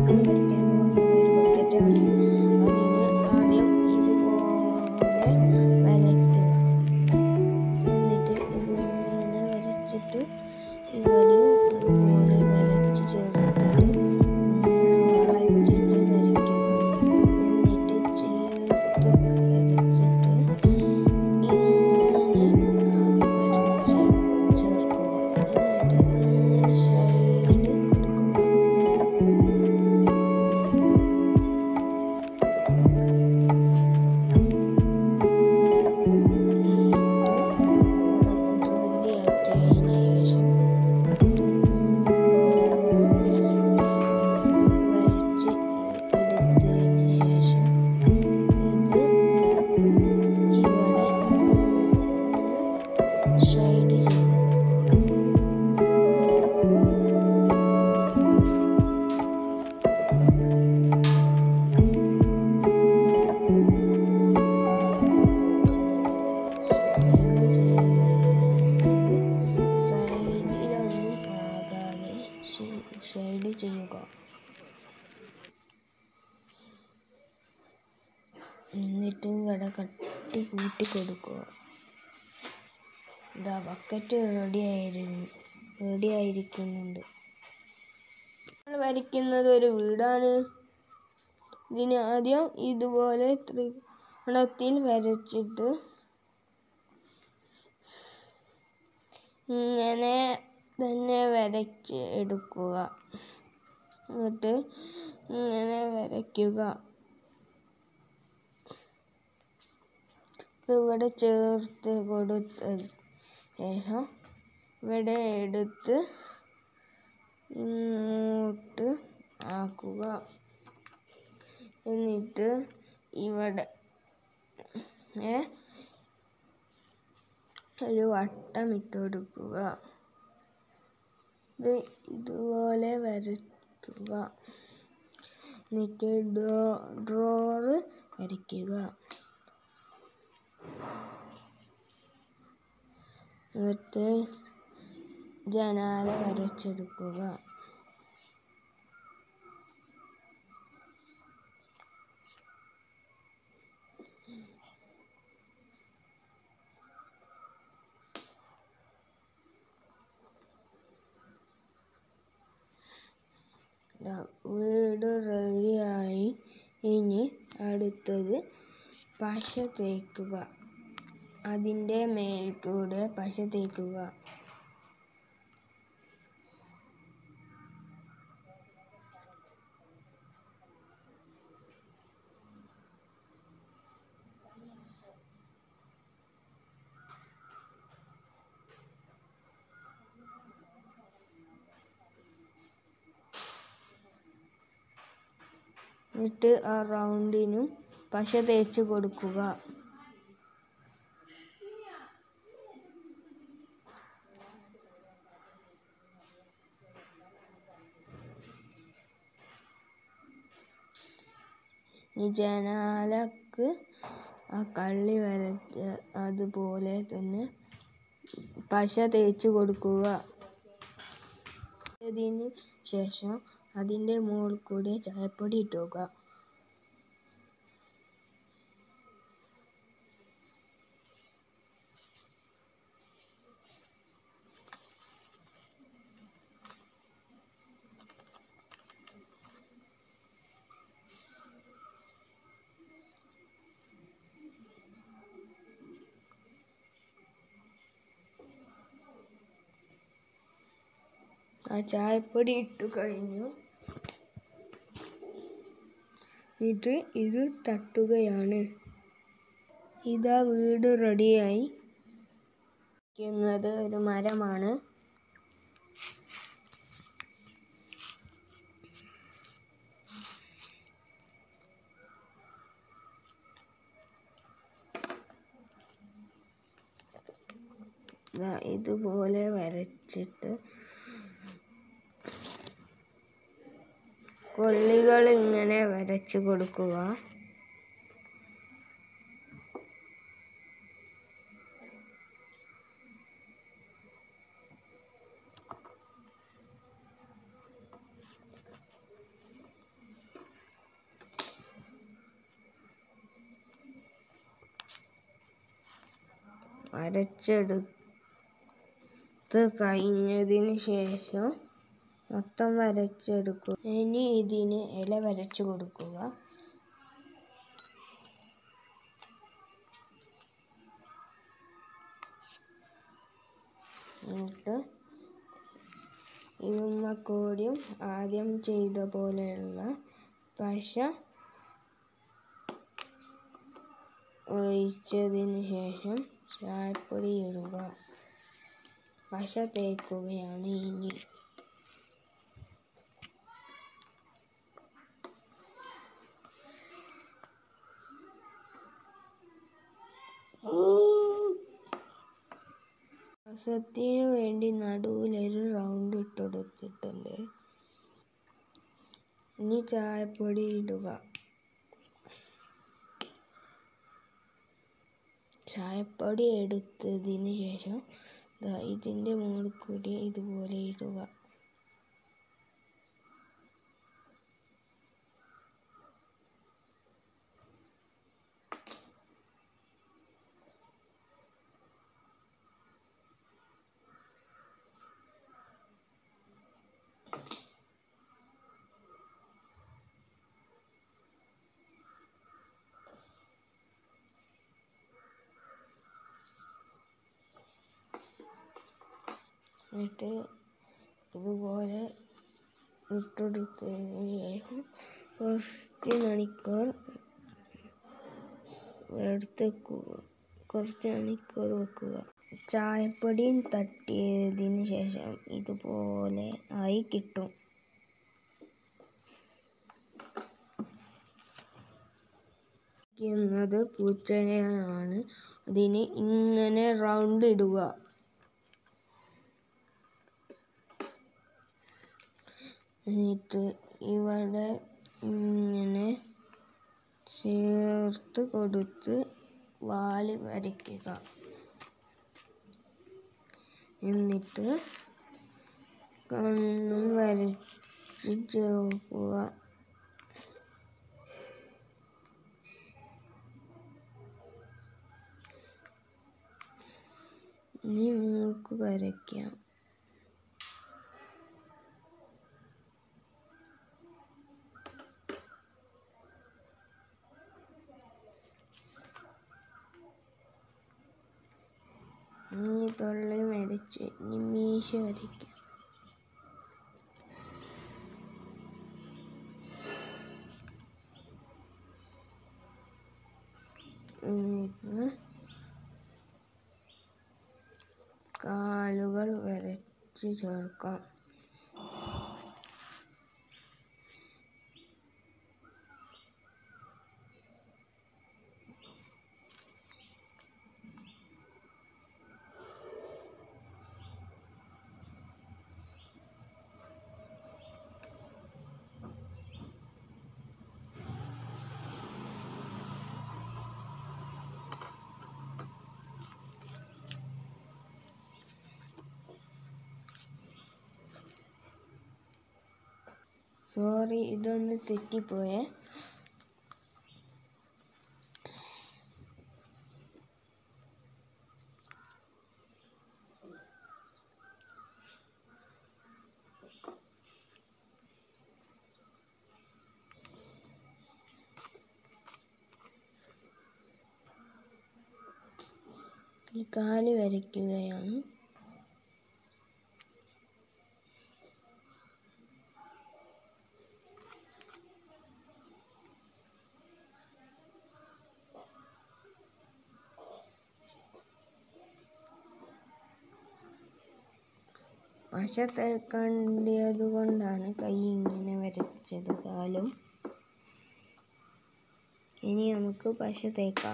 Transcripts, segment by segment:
വരയ്ക്കാൻ പോകുന്നത് ഒരു ബക്കറ്റാണ് അതിന് ആദ്യം ഇതുപോലെ വരയ്ക്കുക എന്നിട്ട് ഇതിങ്ങനെ വരച്ചിട്ട് ഇവിടെയും അതുപോലെ വരച്ച് ചേർത്തിട്ട് വരച്ചിട്ട് വരയ്ക്കുക എന്നിട്ട് ചേർത്ത് വരച്ചിട്ട് ഇങ്ങനെ വരച്ച് ചേർക്കുക എന്നിട്ട് ഇങ്ങനെ ഷെയ്ഡ് കൊടുക്കുക ജോലിയാക്കിയതിന് ശേഷം വരച്ച് എടുത്തതിന് ശേഷം ഇത് ഇവിടെ ഷൈഡ് ചെയ്ത് സൈഡിലൊന്നും ആകാതെ ഷെയ്ഡ് ചെയ്യുക എന്നിട്ട് ഇവിടെ കട്ടി കൂട്ടി കൊടുക്കുക ഇതാ ബക്കറ്റ് റെഡി ആയിരുന്നു റെഡി ആയിരിക്കുന്നുണ്ട് നമ്മൾ വരയ്ക്കുന്നത് ഒരു വീടാണ് ഇതിന് ആദ്യം ഇതുപോലെ ത്രികോണത്തിൽ വരച്ചിട്ട് ഇങ്ങനെ തന്നെ വരച്ച് എടുക്കുക എന്നിട്ട് ഇങ്ങനെ വരയ്ക്കുക ഇവിടെ ചേർത്ത് കൊടുത്ത ശേഷം ഇവിടെ എടുത്ത് ഇങ്ങോട്ട് ആക്കുക എന്നിട്ട് ഇവിടെ ഏ ഒരു വട്ടം ഇട്ട് കൊടുക്കുക ഇത് ഇതുപോലെ വരയ്ക്കുക എന്നിട്ട് ഡ്രോ ഡ്രോറ് വരയ്ക്കുക എന്നിട്ട് ജനാല വരച്ചെടുക്കുക ദാ വീട് റെഡിയായി ഇനി അടുത്തത് പശ തേക്കുക അതിൻ്റെ മേൽ കൂടെ പശ തേക്കുക എന്നിട്ട് ആ റൗണ്ടിനും പശ തേച്ച് കൊടുക്കുക ഈ ജനാലക്ക് ആ കള്ളി വരച്ച അതുപോലെ തന്നെ പശ തേച്ച് കൊടുക്കുക അതിന് ശേഷം അതിൻ്റെ മുകളിൽ കൂടെ ചായപ്പൊടി ഇട്ടുക ആ ചായപ്പൊടി ഇട്ടു കഴിഞ്ഞു എന്നിട്ട് ഇത് തട്ടുകയാണ് ഇതാ വീട് റെഡിയായി ഇരിക്കുന്നത് ഒരു മരമാണ് ദാ ഇതുപോലെ വരച്ചിട്ട് കൊള്ളികൾ ഇങ്ങനെ വരച്ചു കൊടുക്കുക അരച്ചെടുത്ത് കഴിഞ്ഞതിന് ശേഷം മൊത്തം വരച്ചെടുക്കുക ഇനി ഇതിന് ഇല വരച്ചു കൊടുക്കുക എന്നിട്ട് ഇതുമ്മക്കൂടിയും ആദ്യം ചെയ്ത പോലെയുള്ള പശ ഒഴിച്ചതിന് ശേഷം ചായപ്പൊടി ഇടുക പശ തേക്കുകയാണ് ഇനി രസത്തിന് വേണ്ടി നടുവിലൊരു റൗണ്ട് ഇട്ടെടുത്തിട്ടുണ്ട് ഇനി ചായപ്പൊടി ഇടുക ചായപ്പൊടി എടുത്തതിന് ശേഷം ദാ ഇതിൻ്റെ മുകളിൽ കൂടി ഇതുപോലെ ഇടുക എന്നിട്ട് ഇതുപോലെ ഇട്ടെടുത്തതിന് ശേഷം കുറച്ച് മണിക്കൂർ എടുത്ത് വെക്കുക കുറച്ച് മണിക്കൂർ വെക്കുക ചായപ്പൊടിയും തട്ടിയതിന് ശേഷം ഇതുപോലെ ആയി കിട്ടും ക്കുന്നത് പൂച്ചനെയാണ് അതിന് ഇങ്ങനെ റൗണ്ട് ഇടുക എന്നിട്ട് ഇവിടെ ഇങ്ങനെ ചേർത്ത് കൊടുത്ത് വാല് വരയ്ക്കുക എന്നിട്ട് കണ്ണും വരച്ച് ചേർക്കുക ഇനി മൂക്ക് വരയ്ക്കാം ഇനി തൊള്ളി വരച്ച് ഇനി മീശ വരയ്ക്കാം എന്നിട്ട് കാലുകൾ വരച്ച് ചേർക്കാം സോറി ഇതൊന്ന് തെറ്റിപ്പോയേ ഈ കാല് വരയ്ക്കുകയാണ് പശ തേക്കേണ്ടത് കൊണ്ടാണ് കൈ ഇങ്ങനെ വരച്ചത് കാലും ഇനി നമുക്ക് പശ തേക്കാം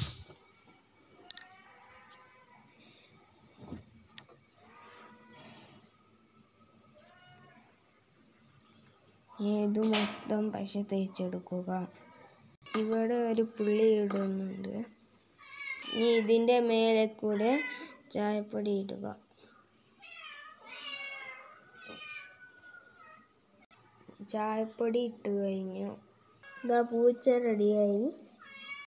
ഇത് മൊത്തം പശ തേച്ചെടുക്കുക ഇവിടെ ഒരു പുള്ളി ഇടുന്നുണ്ട് ഇനി ഇതിൻ്റെ മേലെ കൂടെ ചായപ്പൊടി ഇടുക ചായപ്പൊടി ഇട്ട് കഴിഞ്ഞു ഇതാ പൂച്ച റെഡിയായി